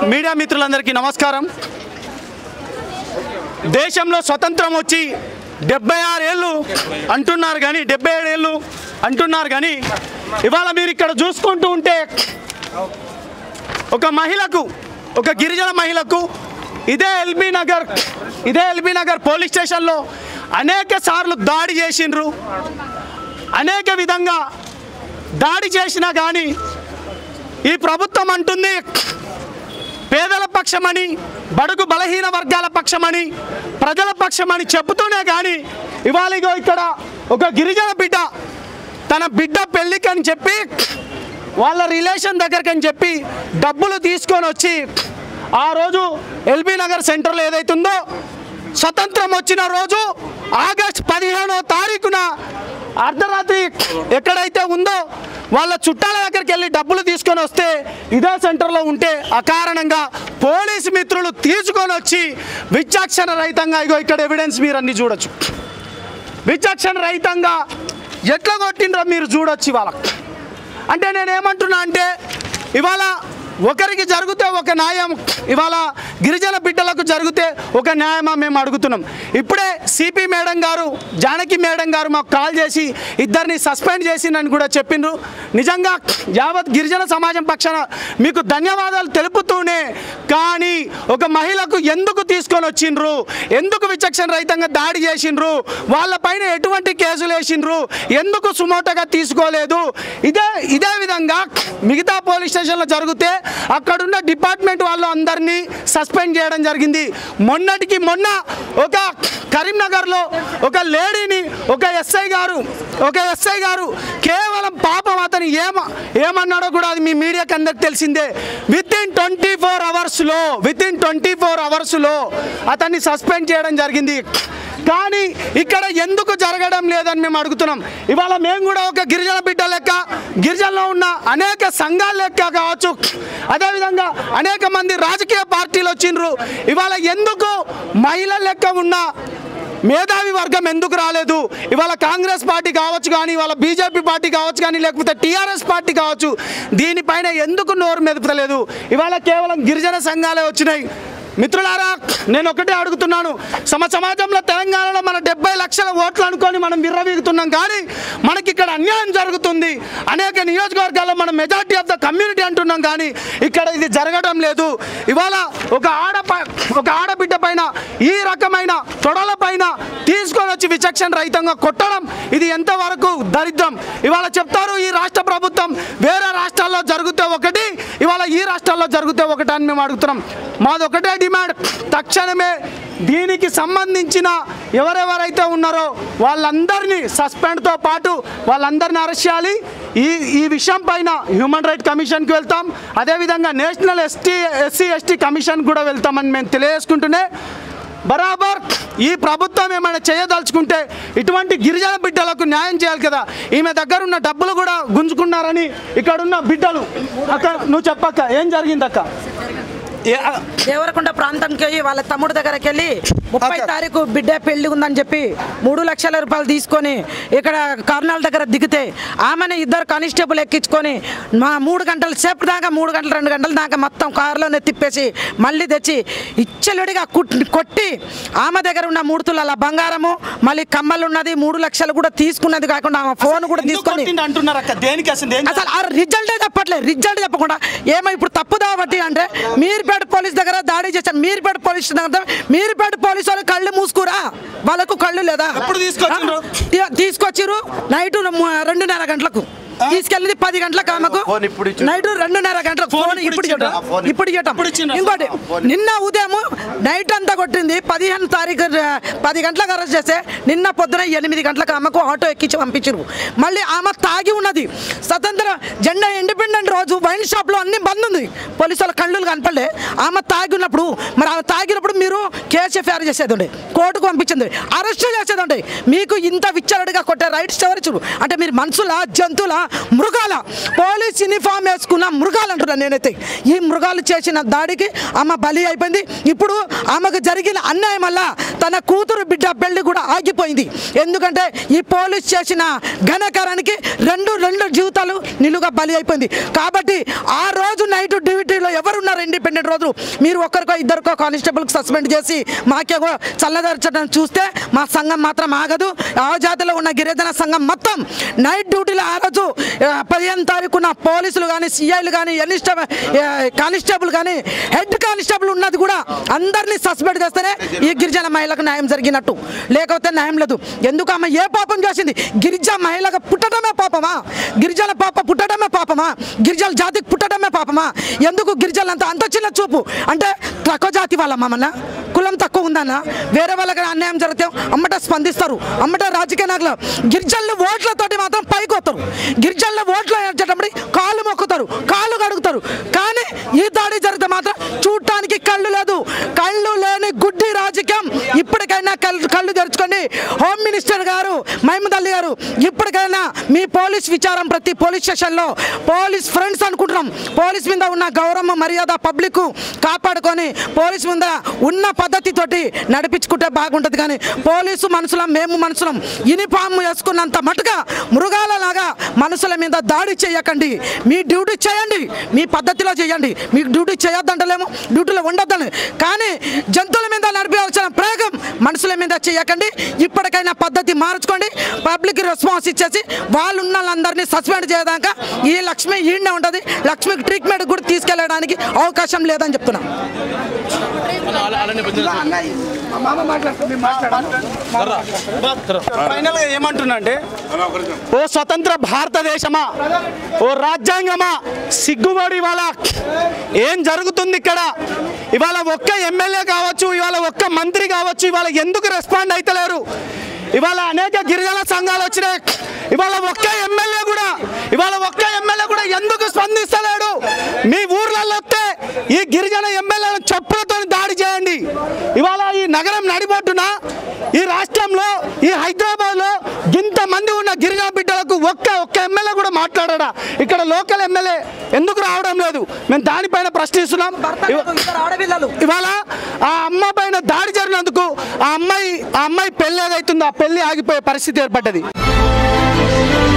Media మిత్రులందరికీ నమస్కారం దేశంలో స్వతంత్రం వచ్చి డెబ్బై ఆరేళ్ళు అంటున్నారు కానీ డెబ్బై ఏడేళ్ళు అంటున్నారు కానీ ఇవాళ మీరు ఇక్కడ చూసుకుంటూ ఉంటే ఒక మహిళకు ఒక గిరిజన మహిళకు ఇదే ఎల్బీ నగర్ ఇదే ఎల్బీ నగర్ పోలీస్ స్టేషన్లో అనేక సార్లు దాడి చేసిండ్రు అనేక విధంగా దాడి చేసినా కానీ ఈ ప్రభుత్వం అంటుంది పేదల పక్షమని బడుగు బలహీన వర్గాల పక్షమని ప్రజల పక్షమని చెబుతూనే కానీ ఇవాళ ఇగో ఇక్కడ ఒక గిరిజన బిడ్డ తన బిడ్డ పెళ్ళికి అని చెప్పి వాళ్ళ రిలేషన్ దగ్గరికి అని చెప్పి డబ్బులు తీసుకొని వచ్చి ఆ రోజు ఎల్బీ నగర్ సెంటర్లో ఏదైతుందో స్వతంత్రం వచ్చిన రోజు ఆగస్ట్ పదిహేనో తారీఖున అర్ధరాత్రి ఎక్కడైతే ఉందో వాళ్ళ చుట్టాల దగ్గరికి వెళ్ళి డబ్బులు తీసుకొని వస్తే ఇదే సెంటర్లో ఉంటే అకారణంగా పోలీసు మిత్రులు తీసుకొని వచ్చి విచక్షణ రహితంగా ఇగో ఇక్కడ ఎవిడెన్స్ మీరు అన్ని చూడొచ్చు విచక్షణ రహితంగా ఎట్లా కొట్టిండ్రో మీరు చూడొచ్చు ఇవాళ అంటే నేను ఏమంటున్నా అంటే ఇవాళ ఒకరికి జరిగితే ఒక న్యాయం ఇవాళ గిరిజన బిడ్డలకు జరిగితే ఒక న్యాయమా మేము అడుగుతున్నాం ఇప్పుడే సిపి మేడం గారు జానకి మేడం గారు మాకు కాల్ చేసి ఇద్దరిని సస్పెండ్ చేసిందని కూడా చెప్పిండ్రు నిజంగా యావత్ గిరిజన సమాజం పక్షాన మీకు ధన్యవాదాలు తెలుపుతూనే కానీ ఒక మహిళకు ఎందుకు తీసుకొని వచ్చిండ్రు ఎందుకు విచక్షణ రహితంగా దాడి చేసిండ్రు వాళ్ళపైన ఎటువంటి కేసులు వేసిండ్రు ఎందుకు సుమోటగా తీసుకోలేదు ఇదే ఇదే విధంగా మిగతా పోలీస్ స్టేషన్లో జరిగితే అక్కడున్న డిపార్ట్మెంట్ వాళ్ళు అందరినీ సస్పెండ్ చేయడం జరిగింది మొన్నటికి మొన్న ఒక కరీంనగర్లో ఒక లేడీని ఒక ఎస్ఐ గారు ఒక ఎస్ఐ గారు కేవలం పాపం అతను ఏమ ఏమన్నాడో కూడా అది మీ మీడియాకి అందరికి తెలిసిందే విత్ ఇన్ ట్వంటీ ఫోర్ అవర్స్లో విత్ ఇన్ ట్వంటీ ఫోర్ అవర్స్లో అతన్ని సస్పెండ్ చేయడం జరిగింది కానీ ఇక్కడ ఎందుకు జరగడం లేదని మేము అడుగుతున్నాం ఇవాళ మేము కూడా ఒక గిరిజన బిడ్డ లెక్క గిరిజనలో ఉన్న అనేక సంఘాల లెక్క కావచ్చు అదేవిధంగా అనేక మంది రాజకీయ పార్టీలు వచ్చిండ్రు ఇవాళ ఎందుకు మహిళల లెక్క ఉన్న మేధావి వర్గం ఎందుకు రాలేదు ఇవాళ కాంగ్రెస్ పార్టీ కావచ్చు కానీ ఇవాళ బీజేపీ పార్టీ కావచ్చు కానీ లేకపోతే టీఆర్ఎస్ పార్టీ కావచ్చు దీనిపైన ఎందుకు నోరు మెదపలేదు ఇవాళ కేవలం గిరిజన సంఘాలే వచ్చినాయి మిత్రులారా నేను ఒకటే అడుగుతున్నాను సమ సమాజంలో తెలంగాణలో మన డెబ్బై లక్షల ఓట్లు అనుకొని మనం విర్రవీగుతున్నాం కానీ మనకి ఇక్కడ అన్యాయం జరుగుతుంది అనేక నియోజకవర్గాల్లో మనం మెజార్టీ ఆఫ్ ద కమ్యూనిటీ అంటున్నాం కానీ ఇక్కడ ఇది జరగడం లేదు ఇవాళ ఒక ఆడ ప- ఒక ఆడబిడ్డ పైన ఈ రకమైన తొడల పైన తీసుకొని వచ్చి విచక్షణ రహితంగా కొట్టడం ఇది ఎంతవరకు దరిద్రం ఇవాళ చెప్తారు ఈ రాష్ట్ర ప్రభుత్వం వేరే రాష్ట్రాల్లో జరిగితే ఒకటి ఇవాళ ఈ రాష్ట్రాల్లో జరిగితే ఒకటి అని మేము అడుగుతున్నాం మాది ఒకటే డిమాండ్ తక్షణమే దీనికి సంబంధించిన ఎవరెవరైతే ఉన్నారో వాళ్ళందరినీ సస్పెండ్తో పాటు వాళ్ళందరినీ అరెస్ట్ చేయాలి ఈ ఈ విషయం పైన హ్యూమన్ రైట్ కమిషన్కి వెళ్తాం అదేవిధంగా national ST SC ST commission కూడా వెళ్తామని మేము తెలియజేసుకుంటూనే బరాబర్ ఈ ప్రభుత్వం ఏమైనా చేయదలుచుకుంటే ఇటువంటి గిరిజన బిడ్డలకు న్యాయం చేయాలి కదా ఈమె దగ్గర ఉన్న డబ్బులు కూడా గుంజుకున్నారని ఇక్కడున్న బిడ్డలు అక్క నువ్వు చెప్పక్క ఏం జరిగింది అక్క ఏ- ఆ- దేవరకొండ ప్రాంతానికి వెళ్ళి వాళ్ళ తమ్ముడు దగ్గరికి వెళ్ళి ముప్పై అక్క. తారీఖు బిడ్డ పెళ్లి ఉందని చెప్పి మూడు లక్షల రూపాయలు తీసుకొని ఇక్కడ కర్నాల దగ్గర దిగితే ఆమెను ఇద్దరు కానిస్టేబుల్ ఎక్కించుకొని మా మూడు గంటల సేపు దాకా మూడు గంటలు రెండు గంటల దాకా మొత్తం కారులోనే తిప్పేసి మళ్ళీ తెచ్చి ఇచ్చలుడిగా కుట్- కొట్టి ఆమె దగ్గర ఉన్న మూడు తులాల బంగారము మళ్ళీ కమ్మలు ఉన్నది మూడు లక్షలు కూడా తీసుకున్నది కాకుండా ఆమె ఫోన్ కూడా ఎందుకు తీసుకొని కొట్టిండు అంటున్నారు అక్క దేనికి అసలు ఏం అసలు ఆ రిజల్టే చెప్పట్లేదు రిజల్ట్ చెప్పకుండా ఏమో ఇప్పుడు తప్పు కాబట్టి అంటే మీర్పేట పోలీస్ దగ్గర దాడి చేశారు మీర్పేట పోలీస్ దగ్గర మీర్పేట పోలీసు వాళ్ళు కళ్ళు మూసుకురా వాళ్ళకు కళ్ళు లేదా ఎప్పుడు తీసుకొచ్చిండ్రు? తీ- తీసుకొచ్చిర్రు నైట్ రెండున్నర గంటలకు తీసుకెళ్ళింది పది గంటలకు ఆమెకు ఫోన్ ఇప్పుడు ఇచ్చిండ్రు. నైట్ రెండున్నర గంటలకు ఫోన్ ఫోన్ ఇప్పుడు ఇప్పుడు ఇచ్చిండ్రా? ఇవ్వటం. ఫోన్ ఇప్పుడు ఇవ్వటం. ఇప్పుడు ఇచ్చిండ్రా? ఇంకోటి ఫోన్. నిన్న ఉదయం నైట్ అంతా కొట్టింది పదిహేను తారీఖు ఆ, పది గంటలకు అరెస్ట్ చేస్తే నిన్న పొద్దున ఎనిమిది గంటలకు ఆమెకు ఆటో ఎక్కించి పంపించారు మళ్ళీ ఆమె తాగి ఉన్నది స్వతంత్ర జెండా ఇండిపెండెంట్ రోజు వైన్ షాప్లో అన్ని బంద్ ఉంది పోలీసు వాళ్ళ కళ్ళు కనపడలే ఆమె తాగి ఉన్నప్పుడు మరి ఆమె తాగినప్పుడు మీరు కేసు ఎఫ్ఐఆర్ చేసేదండి కోర్టుకు పంపించింది అరెస్ట్ చేసేదండి మీకు ఇంత విచ్చలడిగా కొట్టే రైట్స్ ఎవరిచ్చారు అంటే మీరు మనుషుల జంతువుల మృగాల పోలీస్ యూనిఫామ్ వేసుకున్న మృగాలు అంటున్నాను నేనైతే ఈ మృగాలు చేసిన దాడికి ఆమె బలి అయిపోయింది ఇప్పుడు ఆమెకు జరిగిన అన్యాయం వల్ల తన కూతురు బిడ్డ పెళ్లి కూడా ఆగిపోయింది ఎందుకంటే ఈ పోలీస్ చేసిన ఘనకారానికి రెండు రెండు జీవితాలు నిలుగా బలి అయిపోయింది కాబట్టి ఆ రోజు నైట్ డ్యూటీలో ఎవరున్నారు ఇండిపెండెంట్ రోజు మీరు ఒక్కరికో ఇద్దరికో కానిస్టేబుల్కి సస్పెండ్ చేసి మాకే కూడా చల్లదరచడం చూస్తే మా సంఘం మాత్రం ఆగదు ఆ జాతిలో ఉన్న గిరిజన సంఘం మొత్తం నైట్ డ్యూటీలో ఆ రోజు ఆ, పదిహేను తారీఖున పోలీసులు కానీ సిఐలు కానీ ఎన్నిస్ట కానిస్టేబుల్ కానీ హెడ్ కానిస్టేబుల్ ఉన్నది కూడా అందరినీ సస్పెండ్ చేస్తేనే ఈ గిరిజన మహిళకు న్యాయం జరిగినట్టు లేకపోతే న్యాయం లేదు ఎందుకు ఆమె ఏ పాపం చేసింది గిరిజన మహిళగా పుట్టడమే పాపమా గిరిజన పాప పుట్టడమే పాపమా గిరిజన జాతికి పుట్టడమే పాపమా ఎందుకు గిరిజనులు అంత అంత చిన్న చూపు అంటే తక్కువ జాతి వాళ్ళ మమ్మల్ని కులం తక్కువ ఉందన్న వేరే వాళ్ళకి అన్యాయం జరిగితే అమ్మట స్పందిస్తారు అమ్మట రాజకీయ నాయకులు గిరిజనులు ఓట్లతోటి మాత్రం పైకి వస్తారు గిరిజనుల ఓట్లు వచ్చేటప్పుడు కాళ్ళు మొక్కుతారు కాళ్ళు కడుగుతారు కానీ ఈ దాడి జరిగితే మాత్రం చూడటానికి కళ్ళు లేదు కళ్ళు లేని గుడ్డి రాజకీయం ఇప్పటికైనా కళ్ళు కళ్ళు తెరుచుకోండి హోమ్ మినిస్టర్ గారు మహమూద్ అలీ గారు ఇప్పటికైనా మీ పోలీస్ విచారం ప్రతి పోలీస్ స్టేషన్లో పోలీస్ ఫ్రెండ్స్ అనుకుంటున్నాం పోలీస్ మీద ఉన్న గౌరవం మర్యాద పబ్లిక్ కాపాడుకొని పోలీస్ మీద ఉన్న పద్ధతితోటి నడిపించుకుంటే బాగుంటుంది కానీ పోలీసు మనుషులం మేము మనుషులం యూనిఫామ్ వేసుకున్నంత మటుగా మృగాలలాగా మనుషుల మీద దాడి చేయకండి మీ డ్యూటీ చేయండి మీ పద్ధతిలో చేయండి మీకు డ్యూటీ చేయొద్దంటలేము డ్యూటీలో ఉండొద్దని కానీ జంతువుల మీద నడిపించాల్సిన ప్రయోగం మనుషుల మీద చేయకండి ఇప్పటికైనా పద్ధతి మార్చుకోండి పబ్లిక్ రెస్పాన్స్ ఇచ్చేసి వాళ్ళు ఉన్న వాళ్ళందరినీ సస్పెండ్ చేయదాకా ఈ లక్ష్మి ఈడనే ఉంటుంది లక్ష్మికి ట్రీట్మెంట్ కూడా తీసుకెళ్ళడానికి అవకాశం లేదని చెప్తున్నా ఫైనల్ గా ఏమంటున్నా అంటే ఓ స్వతంత్ర భారతదేశమా ఓ రాజ్యాంగమా సిగ్గుబడి ఇవాళ ఏం జరుగుతుంది ఇక్కడ ఇవాళ ఒక్క ఎమ్మెల్యే కావచ్చు ఇవాళ ఒక్క మంత్రి కావచ్చు ఇవాళ ఎందుకు రెస్పాండ్ అయితలేరు ఇవాళ అనేక గిరిజన సంఘాలు వచ్చినాయి ఇవాళ ఒక్క ఎమ్మెల్యే కూడా ఇవాళ ఒక్క ఎమ్మెల్యే కూడా ఎందుకు స్పందిస్తలేడు మీ ఊర్లలో వస్తే ఈ గిరిజన ఎమ్మెల్యేలను చెప్పులతో దాడి చేయండి ఇవాళ ఈ నగరం నడిబొడ్డున ఈ రాష్ట్రంలో ఈ హైదరాబాద్ లో ఇంత మంది ఉన్న గిరిజన బిడ్డలకు ఒక్క ఒక్క ఎమ్మెల్యే కూడా మాట్లాడా ఇక్కడ లోకల్ ఎమ్మెల్యే ఎందుకు రావడం లేదు మేము దానిపైన ప్రశ్నిస్తున్నాం ఇవ- ఆడపిల్లలు ఇవాళ ఆ అమ్మ పైన దాడి జరిగినందుకు ఆ అమ్మాయి ఆ అమ్మాయి పెళ్ళి ఏదైతుందో ఆ పెళ్లి ఆగిపోయే పరిస్థితి ఏర్పడ్డది